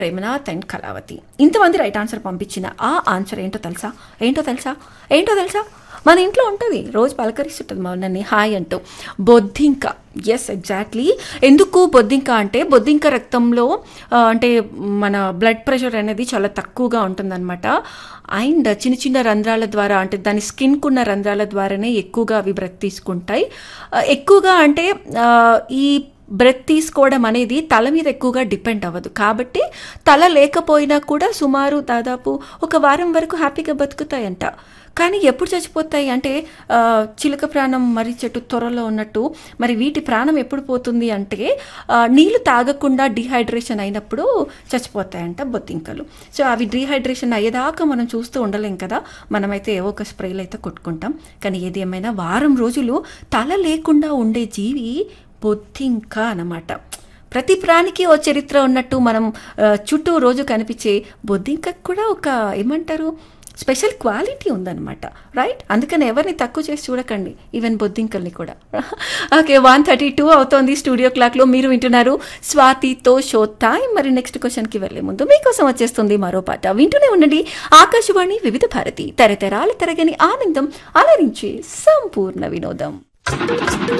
Premanath and Kalavathi ఇంతమంది right answer పంపించిన ఆ ఆన్సర్ ఏంటో తెలుసా ఏంటో తెలుసా ఏంటో తెలుసా మన ఇంట్లో ఉంటుంది రోజు పలకరిస్తుంటుంది మౌనని హాయ్ అంటూ బొద్దింక ఎస్ ఎగ్జాక్ట్లీ ఎందుకు బొద్దింక అంటే బొద్దింక రక్తంలో ఆ, అంటే మన బ్లడ్ ప్రెషర్ అనేది చాలా తక్కువగా ఉంటుందన్నమాట అండ్ చిన్న చిన్న రంధ్రాల ద్వారా అంటే దాని స్కిన్కున్న రంధ్రాల ద్వారానే ఎక్కువగా అవి బ్రెత్ తీసుకుంటాయి ఆ, ఎక్కువగా అంటే ఆ, ఈ బ్రెత్ తీసుకోవడం అనేది తల మీద ఎక్కువగా డిపెండ్ అవ్వదు కాబట్టి తల లేకపోయినా కూడా సుమారు దాదాపు ఒక వారం వరకు హ్యాపీగా బతుకుతాయంట కానీ ఎప్పుడు చచ్చిపోతాయి అంటే ఆ, చిలుక ప్రాణం మరి చెట్టు త్వరలో ఉన్నట్టు మరి వీటి ప్రాణం ఎప్పుడు పోతుంది అంటే ఆ, నీళ్లు తాగకుండా డిహైడ్రేషన్ అయినప్పుడు చచ్చిపోతాయంట బొత్తింకలు సో అవి డిహైడ్రేషన్ అయ్యేదాకా మనం చూస్తూ ఉండలేం కదా మనమైతే ఏవో ఒక స్ప్రేలు అయితే కొట్టుకుంటాం కానీ ఏది ఏమైనా వారం రోజులు తల లేకుండా ఉండే జీవి బొత్తింక అన్నమాట ప్రతి ప్రాణికి ఓ చరిత్ర ఉన్నట్టు మనం ఆ, చుట్టూ రోజు కనిపించే బొద్దింకకు కూడా ఒక ఏమంటారు స్పెషల్ క్వాలిటీ ఉందన్నమాట రైట్ అందుకని ఎవరిని తక్కువ చేసి చూడకండి ఈవెన్ బొద్దింకల్ని కూడా ఓకే వన్ థర్టీ టూ అవుతోంది స్టూడియో క్లాక్లో మీరు వింటున్నారు స్వాతితో షో టైం మరి నెక్స్ట్ క్వశ్చన్కి వెళ్ళే ముందు మీకోసం వచ్చేస్తుంది మరో పాట వింటూనే ఉండండి ఆకాశవాణి వివిధ భారతి తరతరాల తరగని ఆనందం అలరించే సంపూర్ణ వినోదం